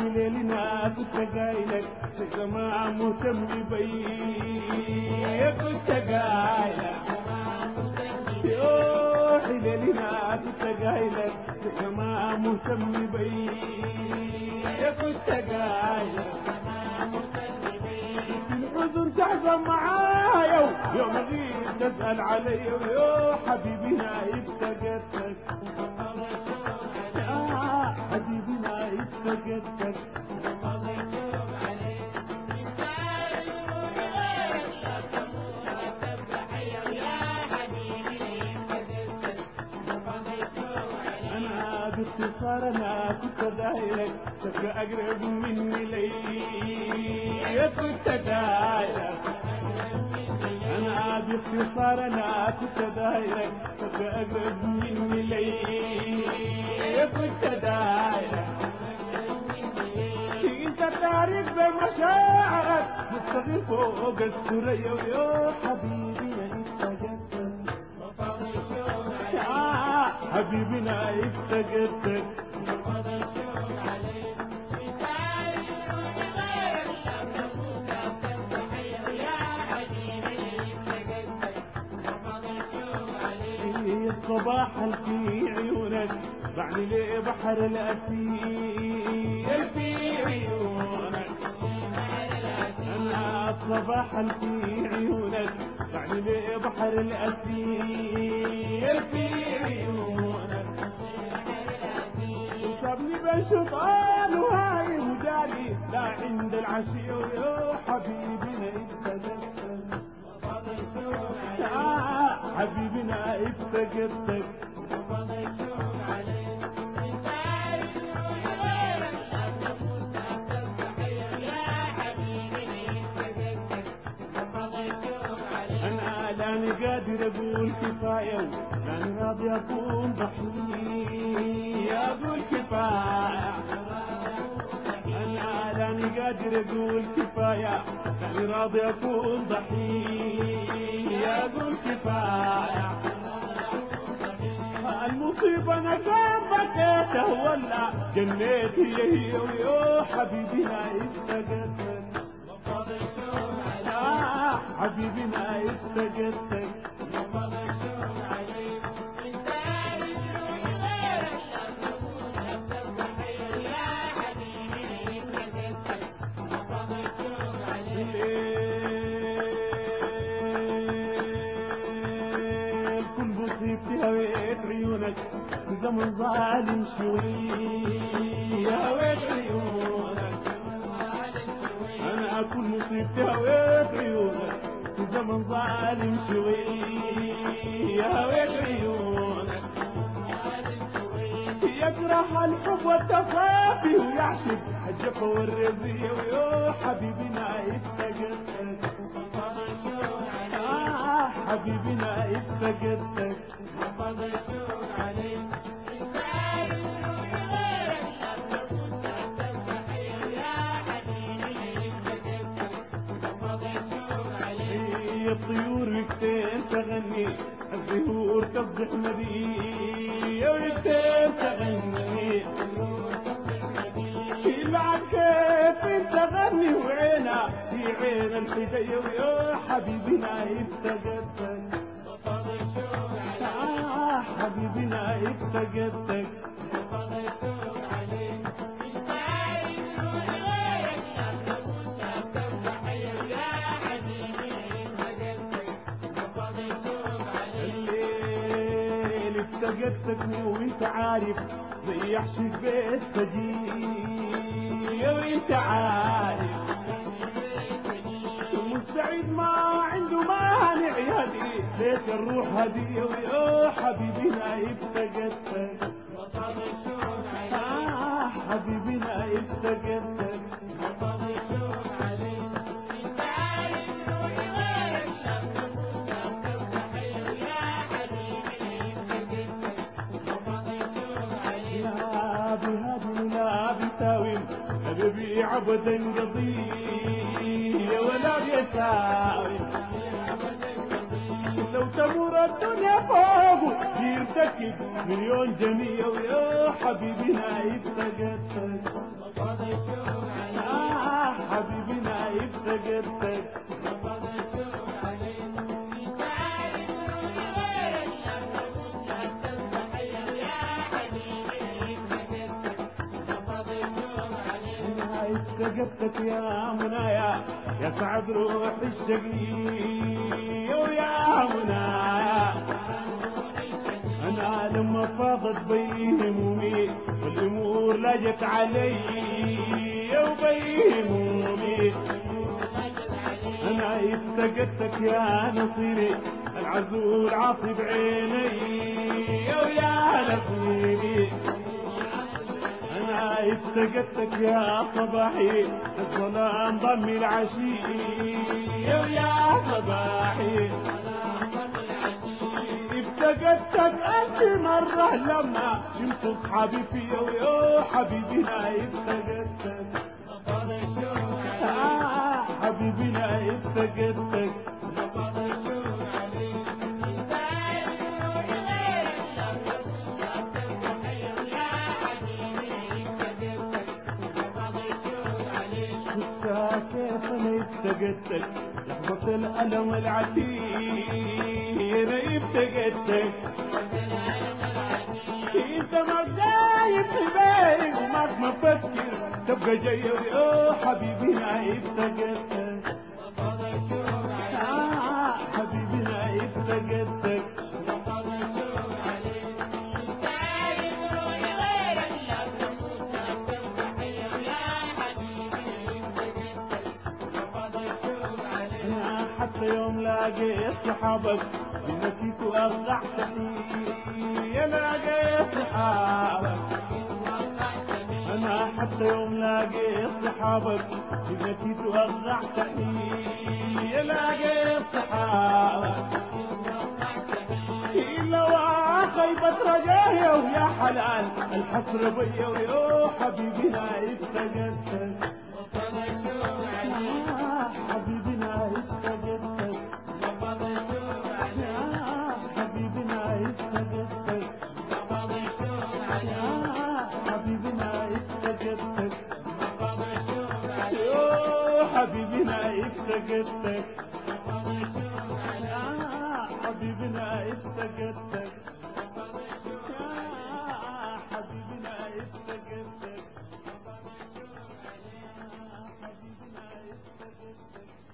ليلنا كنت قايلك ما مهتم بي كنت قايلك يوحي ليلنا كنت قايلك ما مهتم بي كنت قايلك الحزن تحزن معايا يوم غير تسأل علي يا حبيبي نايف سجدتك يا حبيبي نايف سجدتك انا باختصار انا كنت دايرك تبقى اقرب مني لي كنت دايرك انا باختصار انا كنت دايرك تبقى اقرب مني لي كنت دايرك انت تعرف بمشاعرك مستغل فوق السرية ويا حبيبي انت جدك يا حبيبي نايف سجدتك الصباح في عيونك بعد لي بحر الأسير في عيونك أنا الصباح في عيونك بعد لي بحر الأسير في عيونك وصابني بالشيطان وهاي وجالي لا عند العشي ويا حبيبي نايف يا حبيبي نايف سجدتك انا لاني قادر اقول كفايه لاني راضي اكون ضحيه اقول كفايه انا لاني قادر اقول كفايه لاني راضي اكون ضحيه اقول كفايه المصيبة أنا كان بكيته ولا جنيت هي هي ويا حبيبي نايف سجدتك يا حبيبي نايف سجدتك الليل كل مصيبتي هويت عيونك زمن ظالم شوي هويت عيونك انا كل مصيبتي هويت عيونك زمن ظالم شوي هويت عيونك يكره الحب والتصافي ويعشق الجفا والرزية ويا حبيبي نايف سجدتك آه حبيبي نايف سجدتك هي الطيور وقتين تغني الزهور تفضح مدي وقتين تغني بعد كيف انت غني وعينا في عين الحدية ويا حبيبي نايف سجدتك آه حبيبي نايف سجدتك الليل افتقدتك وانت عارف زي يحشي بيت سجيه وانت عارف مستعد ما عنده مانع يهدي ليك الروح هدية ويا حبيبي نايف سجدتك آه حبيبي نايف سجدتك لا بهادي لا بتاويل حبيبي عبدا قضية ولا بيساوي لو تمر الدنيا فوق يرتكب مليون جنيه ويا حبيبي نايف سجدتك آه حبيبي نايف سجدتك نايف سجدتك يا منايا يا سعد روح الشقي ويا منايا انا لما فاضت بي همومي والامور لجت علي وبي همومي انا افتقدتك يا نصيري العزول عاصي بعيني ويا نصيري انا افتقدتك يا صباحي الظلام ضمي العشي ويا صباحي افتقدتك ألف مرة لما شمت اصحابي فيا ويا حبيبي لا افتقدتك آه حبيبي لا افتقدتك شفتها كيف انا افتقدتك لحظة الألم العتير افتقدتك انت ما دايب في بالي وما مفكر تبقى جاي يا حبيبي لا افتقدتك آه حبيبي لا افتقدتك أنا حتى يوم لاقيت صحابك نسيت وأخضعتني يا لاقيت صحابك أنا حتى يوم لاقيت صحابك نسيت وأخضعتني يا لاقيت صحابك إلا خيبة رجايا ويا حلال الحسر بيا ويا حبيبي لا افتقدتك آه، حبيبي لا افتقدتك آه، حبيبي لا افتقدتك آه، حبيبي لا افتقدتك يوه حبيبي لا افتقدتك آه، حبيبي لا افتقدتك آه، حبيبي لا افتقدتك آه، حبيبي لا افتقدتك